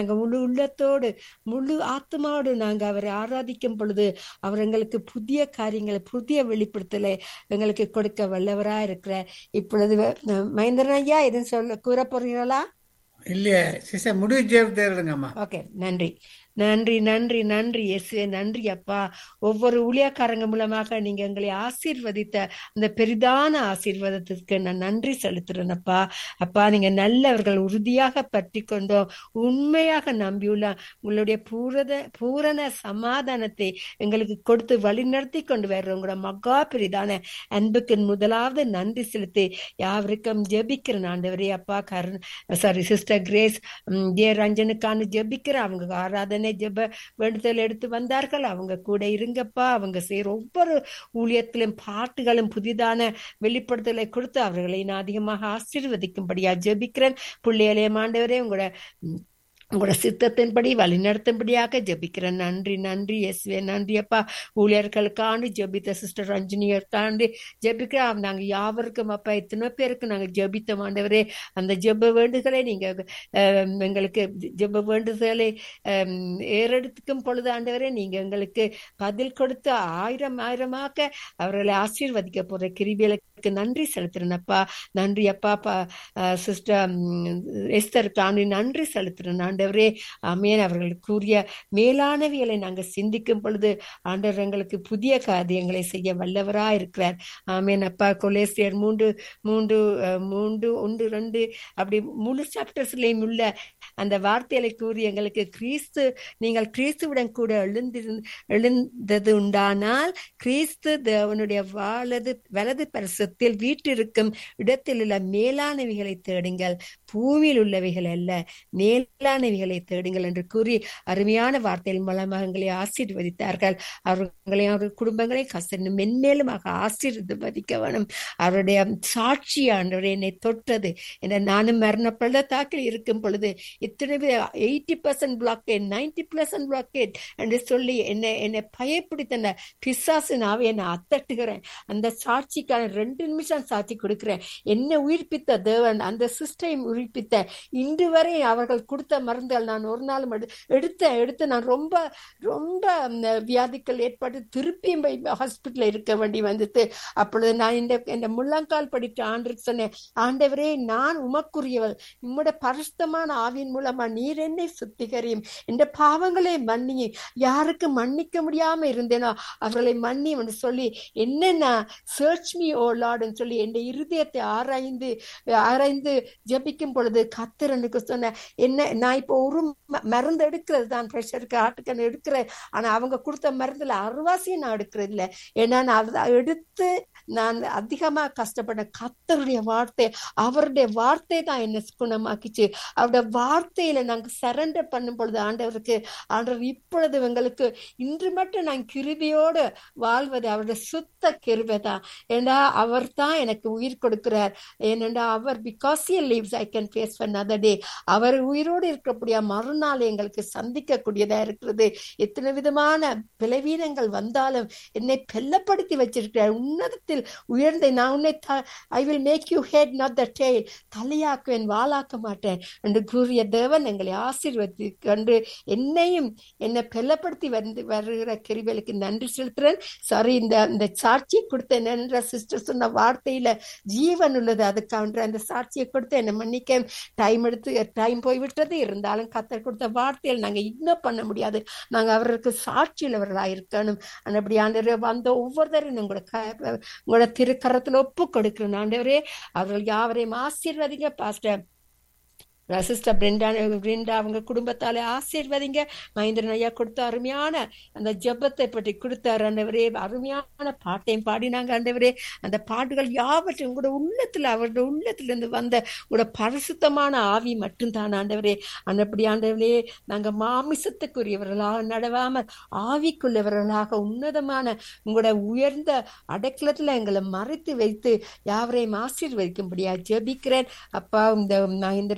நாங்க முழு உள்ளத்தோடு முழு ஆத்மாவோடு நாங்க அவரை ஆராதிக்கும் பொழுது அவர் எங்களுக்கு புதிய காரியங்களை புதிய வெளிப்படுத்தலை எங்களுக்கு கொடுக்க வல்லவரா இருக்கிற இப்பொழுது அஹ், மகேந்திரன் ஐயா எதுவும் சொல்ல கூற போறீங்களா இல்லையே சிஸ்டர் முடிவு ஜெபத்தை எழுதுங்கம்மா ஓகே நன்றி நன்றி நன்றி நன்றி இயேசுவே நன்றி அப்பா ஒவ்வொரு ஊழியக்காரங்க மூலமாக நீங்க எங்களை ஆசீர்வதித்த அந்த பெரிதான ஆசீர்வாதத்திற்கு நான் நன்றி செலுத்துறேன் அப்பா அப்பா நீங்க நல்லவர்கள் உறுதியாக பற்றி கொண்டோம் உண்மையாக நம்பியுள்ள உங்களுடைய பூரத பூரண சமாதானத்தை எங்களுக்கு கொடுத்து வழிநடத்தி கொண்டு வர்ற உங்களோட மகா பெரிதான அன்புக்கு முதலாவது நன்றி செலுத்தி யாவருக்கும் ஜெபிக்கிறேன் ஆண்டவரே அப்பா Karun sorry sister Grace J ரஞ்சனுக்கான ஜெபிக்கிற அவங்க ஆராதனை ஜெப வேண்டுதல் எடுத்து வந்தார்கள் அவங்க கூட இருங்கப்பா அவங்க செய்யற ஒவ்வொரு ஊழியத்திலும் பாட்டுகளும் புதிதான வெளிப்படுத்தலை கொடுத்து அவர்களை நான் அதிகமாக ஆசீர்வதிக்கும்படியா ஜெபிக்கிறேன் பிள்ளைகளே மாண்டவரே உங்களோட ம், உங்களோட சித்தத்தின்படி வழிநடத்தும்படியாக ஜெபிக்கிறேன் நன்றி நன்றி எஸ்வே நன்றி அப்பா ஊழியர்களுக்காண்டு ஜெபித்த சிஸ்டர் ரஞ்சினியர்காண்டு ஜெபிக்கிறோம் நாங்க யாவருக்கும் அப்பா எத்தனை பேருக்கு நாங்க ஜெபித்த ஆண்டவரே அந்த ஜெப வேண்டுதலை நீங்க அஹ், எங்களுக்கு ஜெப வேண்டுதலை அஹ், ஏறெடுத்துக்கும் பொழுது ஆண்டவரே நீங்க எங்களுக்கு பதில் கொடுத்து ஆயிரம் ஆயிரமாக அவர்களை ஆசீர்வதிக்க போற கிருபிகளுக்கு நன்றி செலுத்துறேன் அப்பா நன்றி அப்பா பா சிஸ்டர் எஸ்தருக்காண்டி நன்றி செலுத்துறேன் ஆண்டவரே ஆமேன் அவர்கள் கூறிய மேலானவியலை நாங்கள் சிந்திக்கும் பொழுது ஆண்டவர் எங்களுக்கு புதிய காரியங்களை செய்ய வல்லவரா இருக்கிறார் ஆமேன் அப்பா கொலேசியர் மூன்று மூன்று அஹ், மூன்று ஒன்று ரெண்டு அப்படி முழு சாப்டர்ஸ்லையும் உள்ள அந்த வார்த்தைகளை கூறி எங்களுக்கு கிறிஸ்து நீங்கள் கிறிஸ்துவுடன் கூட எழுந்திரு எழுந்தது உண்டானால் கிறிஸ்து தேவனுடைய வாழது வலது பரிசத்தில் வீட்டிருக்கும் இடத்தில் உள்ள மேலானவைகளை தேடுங்கள் பூமியில் உள்ளவைகள் அல்ல மேலானவைகளை தேடுங்கள் என்று கூறி அருமையான வார்த்தையின் மூலமாக எங்களை ஆசீர்வதித்தார்கள் அவர்களையும் அவர்கள் குடும்பங்களையும் கசன்னு மென்மேலுமாக ஆசீர்வதிக்க வேணும் அவருடைய சாட்சி ஆண்டவர் என்னை தொட்டது என நானும் மரண பள்ளத்தாக்கில் இருக்கும் பொழுது இத்தனை eighty percent blockade ninety percent blockade என்று சொல்லி என்னை என்னை பயப்பிடித்த அந்த பிசாசு நாவை என்னை அத்தட்டுகிறேன் அந்த சாட்சிக்கான ரெண்டு நிமிஷம் சாட்சி கொடுக்கிறேன் என்னை உயிர்ப்பித்த தேவன் அந்த சிஸ்டைம் உயிர்ப்பித்த இன்று வரை அவர்கள் கொடுத்த மருந்துகள் நான் ஒரு நாளும் எடு எடுத்தேன் எடுத்து நான் ரொம்ப ரொம்ப ம், வியாதிகள் ஏற்பட்டு திருப்பியும் போய் ஹாஸ்பிட்டல் இருக்க வேண்டி வந்தது அப்பொழுது நான் இந்த இந்த முள்ளங்கால் படித்த ஆண்டுக்கு சொன்னேன் ஆண்டவரே நான் உமக்குரியவள் உம்முடைய பரிசுத்தமான ஆவியின் மூலமா நீர் என்னை சுத்திகரியும் இந்த பாவங்களை மன்னி யாருக்கு மன்னிக்க முடியாம இருந்தேனோ அவர்களை மன்னி என்று சொல்லி என்னென்ன சர்ச் மீ ஓ லார்ட்னு சொல்லி என் இருதயத்தை ஆராய்ந்து ஆராய்ந்து ஜெபிக்கும் பொழுது கத்திரனுக்கு சொன்ன என்ன நான் இப்போ ஒரு ம- மருந்து எடுக்கிறது தான் ப்ரெஷருக்கு ஆட்டுக்கன் எடுக்கிறேன் ஆனா அவங்க கொடுத்த மருந்துல அறுவாசியும் நான் எடுக்கிறது இல்லை ஏன்னா நான் அதை எடுத்து நான் அதிகமா கஷ்டப்பட்ட கத்தருடைய வார்த்தை அவருடைய வார்த்தை தான் என்ன குணமாக்கிச்சு அவருடைய வார்த்தையில நாங்க சரண்டர் பண்ணும் பொழுது ஆண்டவருக்கு ஆண்டவர் இப்பொழுது எங்களுக்கு இன்று மட்டும் நான் கிருபையோடு வாழ்வது அவருடைய சுத்த கிருபை தான் ஏண்டா அவர் தான் எனக்கு உயிர் கொடுக்கிறார் ஏனென்றா அவர் because he lives I can face for another day அவர் உயிரோடு இருக்கக்கூடிய மறுநாள் எங்களுக்கு சந்திக்கக்கூடியதா இருக்கிறது எத்தனை விதமான பலவீனங்கள் வந்தாலும் என்னை பெல்லப்படுத்தி வச்சிருக்கிறார் உன்னதத்தில் உயர்ந்த நான் உன்னை I will make you head not the tail தலையாக்குவேன் வாளாக்க மாட்டேன் என்று கூறிய தேவன் எங்களை ஆசீர்வதி கண்டு என்னையும் என்னை பெல்லப்படுத்தி வந்து வருகிற கிருபைகளுக்கு நன்றி செலுத்துறேன் சாரி இந்த இந்த சாட்சியை கொடுத்த என்ற சிஸ்டர் சொன்ன வார்த்தையில ஜீவன் உள்ளது அதுக்காக அந்த சாட்சியை கொடுத்து என்னை மன்னிக்க டைம் எடுத்து டைம் போய்விட்டது இருந்தாலும் கத்தர் கொடுத்த வார்த்தையில் நாங்க இக்னோர் பண்ண முடியாது நாங்க அவருக்கு சாட்சி உள்ளவர்களா இருக்கணும் அப்படி ஆண்டவரே வந்த ஒவ்வொருத்தரும் உங்களோட க- உங்களோட திருக்கரத்துல ஒப்பு கொடுக்கிறேன் ஆண்டவரே அவர்கள் யாவரையும் ஆசீர்வதிங்க பாஸ்டர் சிஸ்டர் பிரெண்டா பிரெண்டா அவங்க குடும்பத்தாலே ஆசீர்வதிங்க மகேந்திரன் ஐயா கொடுத்த அருமையான அந்த ஜெபத்தை பற்றி கொடுத்தார் ஆண்டவரே அருமையான பாட்டையும் பாடினாங்க ஆண்டவரே அந்த பாட்டுகள் யாவற்றையும் உங்களோட உள்ளத்துல அவருடைய உள்ளத்திலிருந்து வந்த உங்களோட பரிசுத்தமான ஆவி மட்டும்தான் ஆண்டவரே அந்தப்படி ஆண்டவரே நாங்க மாமிசத்துக்குரியவர்களாக நடவாமல் ஆவிக்குள்ளவர்களாக உன்னதமான உங்களோட உயர்ந்த அடைக்கலத்துல எங்களை மறைத்து வைத்து யாவரையும் ஆசீர்வதிக்கும்படியா ஜெபிக்கிறேன் அப்பா இந்த மகேந்திரனை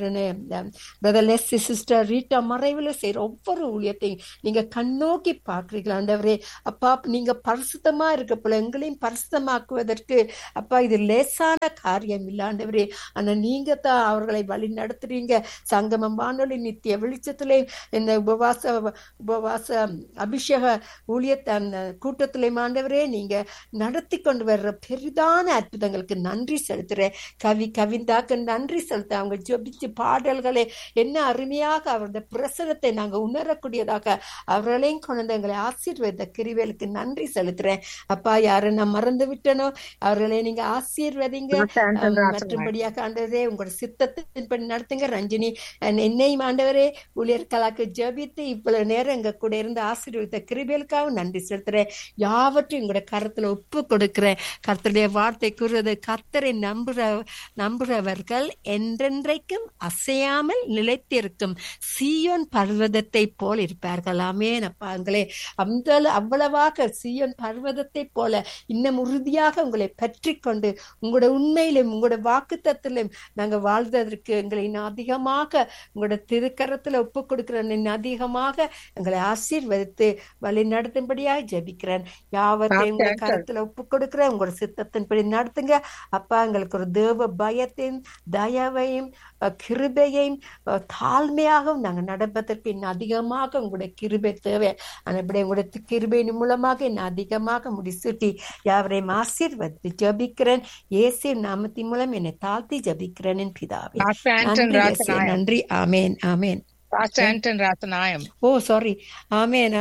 பிரதர் லெஸ்ஸி சிஸ்டர் ரீட்டா மறைவில் செய்யற ஒவ்வொரு ஊழியத்தையும் நீங்க கண்ணோக்கி பார்க்குறீங்களா ஆண்டவரே அப்பா நீங்க பரிசுத்தமா இருக்க போல எங்களையும் பரிசுத்தமாக்குவதற்கு அப்பா இது லேசான காரியம் இல்லை ஆண்டவரே ஆனா நீங்க தான் அவர்களை வழி நடத்துறீங்க சங்கமம் வானொலி நித்திய வெளிச்சத்திலே இந்த உபவாச உபவாச அபிஷேக ஊழியத்தை அந்த கூட்டத்திலே ஆண்டவரே நீங்க நடத்தி கொண்டு வர்ற பெரிதான அற்புதங்களுக்கு நன்றி செலுத்துறேன் கவி கவிந்தாக்கு நன்றி செலுத்த அவங்க ஜெபிச்சு பாடல்களை என்ன அருமையாக அவருடைய பிரசனத்தை நாங்க உணரக்கூடியதாக அவர்களையும் கொண்டு எங்களை ஆசீர்வதித்த கிருவேலுக்கு நன்றி செலுத்துறேன் அப்பா யாரை நான் மறந்து விட்டனோ அவர்களை நீங்க ஆசீர்வதிங்க அஹ், மற்றும்படியாக ஆண்டவரே உங்களோட சித்தத்தின்படி நடத்துங்க ரஞ்சினி அஹ், என்னையும் ஆண்டவரே ஊழியர்களாக்கு ஜெபித்து இவ்வளவு நேரம் எங்க கூட இருந்து ஆசீர்வதித்த கிருபேலுக்காகவும் நன்றி செலுத்துறேன் யாவற்றையும் உங்களோட கருத்துல ஒப்பு கொடுக்கிறேன் கர்த்தருடைய வார்த்தை கூறுவது கர்த்தரை நம்புற நம்புறவர்கள் என்றென்றைக்கும் அசையாமல் நிலைத்திருக்கும் சீயோன் பர்வதத்தை போல் இருப்பார்கள் ஆமேன் அப்பாங்களே அந்த அவ்வளவாக சீயோன் பர்வதத்தை போல இன்னும் உறுதியாக உங்களை பற்றி கொண்டு உங்களோட உண்மையிலும் உங்களோட வாக்குத்தத்திலும் நாங்க வாழ்வதற்கு எங்களை இன்னும் அதிகமாக உங்களோட திருக்கரத்துல ஒப்பு கொடுக்கிறேன் இன்னும் அதிகமாக எங்களை ஆசீர்வதித்து வழி நடத்தும்படியாக ஜெபிக்கிறேன் யாவத்தையும் உங்களோட கருத்துல ஒப்பு கொடுக்கிறேன் உங்களோட சித்தத்தின்படி நடத்துங்க அப்பா எங்களுக்கு ஒரு தேவ பயத்தையும் தயவையும் அஹ், கிருபையையும் அஹ், தாழ்மையாகவும் நாங்கள் நடப்பதற்கு இன்னும் அதிகமாக உங்களுடைய கிருபை தேவை அப்படி உங்களுடைய கிருபையின் மூலமாக இன்னும் அதிகமாக முடிசூட்டி யாவரையும் ஆசீர்வதித்து ஜபிக்கிறேன் இயேசு நாமத்தின் மூலம் என்னை தாழ்த்தி ஜபிக்கிறேன் என் பிதாவே பாஸ்டர் ஆண்டன் நன்றி இயேசுவே, ராசநாயம் நன்றி ஆமேன் ஆமேன் pastor Anton Rasanayam oh sorry ஆமேன்